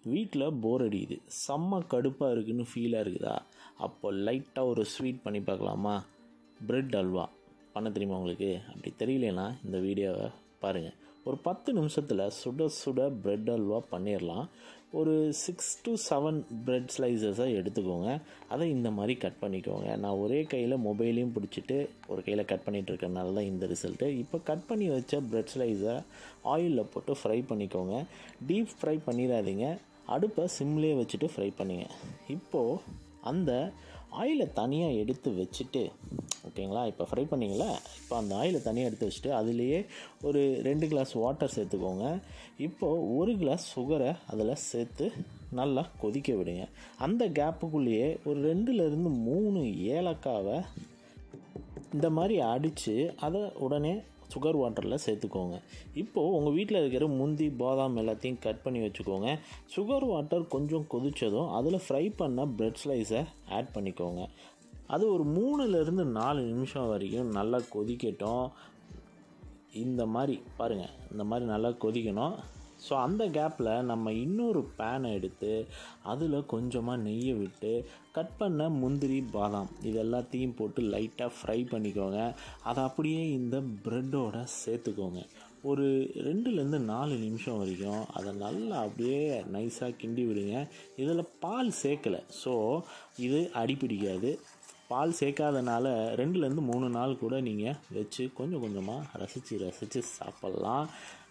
வீட்டில் போர் அடிக்குது செம்ம கடுப்பாக இருக்குன்னு ஃபீலாக இருக்குதா அப்போ லைட்டாக ஒரு ஸ்வீட் பண்ணி பார்க்கலாமா பிரெட் அல்வா பண்ண தெரியுமா உங்களுக்கு அப்படி தெரியலனா இந்த வீடியோவை பாருங்கள் ஒரு பத்து நிமிஷத்தில் சுட சுட பிரெட் அல்வா பண்ணிடலாம் ஒரு சிக்ஸ் டு செவன் பிரெட் ஸ்லைசஸை எடுத்துக்கோங்க அதை இந்த மாதிரி கட் பண்ணிக்கோங்க நான் ஒரே கையில் மொபைலையும் பிடிச்சிட்டு ஒரு கையில் கட் பண்ணிகிட்டு இருக்கறனால தான் இந்த ரிசல்ட்டு இப்போ கட் பண்ணி வச்ச பிரெட் ஸ்லைஸை ஆயிலில் போட்டு ஃப்ரை பண்ணிக்கோங்க டீப் ஃப்ரை பண்ணிடாதீங்க அடுப்பை சிம்லேயே வச்சுட்டு ஃப்ரை பண்ணுங்க இப்போது அந்த ஆயிலை தனியாக எடுத்து வச்சுட்டு ஓகேங்களா இப்போ ஃப்ரை பண்ணிங்களா இப்போ அந்த ஆயிலை தனியாக எடுத்து வச்சுட்டு அதுலேயே ஒரு ரெண்டு கிளாஸ் வாட்டர் சேர்த்துக்கோங்க இப்போது ஒரு கிளாஸ் சுகரை அதில் சேர்த்து நல்லா கொதிக்க விடுங்க அந்த கேப்புக்குள்ளேயே ஒரு ரெண்டுலேருந்து மூணு ஏலக்காவை இந்த மாதிரி அடித்து அதை உடனே சுகர் வாட்டரில் சேர்த்துக்கோங்க இப்போது உங்கள் வீட்டில் இருக்கிற முந்தி பாதாம் எல்லாத்தையும் கட் பண்ணி வச்சுக்கோங்க சுகர் வாட்டர் கொஞ்சம் கொதித்ததும் அதில் ஃப்ரை பண்ண பிரெட் ஸ்லைஸை ஆட் பண்ணிக்கோங்க அது ஒரு மூணுலேருந்து நாலு நிமிஷம் வரைக்கும் நல்லா கொதிக்கட்டும் இந்த மாதிரி பாருங்கள் இந்த மாதிரி நல்லா கொதிக்கணும் ஸோ அந்த கேப்பில் நம்ம இன்னொரு பேனை எடுத்து அதில் கொஞ்சமாக நெய்யை விட்டு கட் பண்ண முந்திரி பாதாம் இது எல்லாத்தையும் போட்டு லைட்டாக ஃப்ரை பண்ணிக்கோங்க அதை அப்படியே இந்த ப்ரெட்டோட சேர்த்துக்கோங்க ஒரு ரெண்டுலேருந்து நாலு நிமிஷம் வரைக்கும் அதை நல்லா அப்படியே நைஸாக கிண்டி விடுங்க இதில் பால் சேர்க்கலை ஸோ இது அடிப்பிடிக்காது பால் சேர்க்காதனால ரெண்டுலேருந்து மூணு நாள் கூட நீங்கள் வச்சு கொஞ்சம் கொஞ்சமாக ரசித்து ரசித்து சாப்பிட்லாம்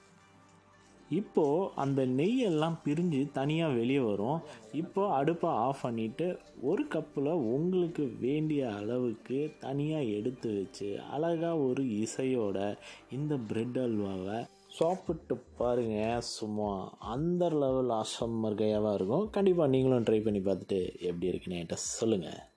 இப்போது அந்த நெய்யெல்லாம் பிரிஞ்சு தனியாக வெளியே வரும் இப்போது அடுப்பை ஆஃப் பண்ணிவிட்டு ஒரு கப்பில் உங்களுக்கு வேண்டிய அளவுக்கு தனியாக எடுத்து வச்சு அழகாக ஒரு இசையோட இந்த பிரெட் அல்வாவை சாப்பிட்டு பாருங்கள் சும்மா அந்த லெவல் அசம்மர்கையாவாக இருக்கும் கண்டிப்பாக நீங்களும் ட்ரை பண்ணி பார்த்துட்டு எப்படி இருக்குன்னு என்கிட்ட சொல்லுங்கள்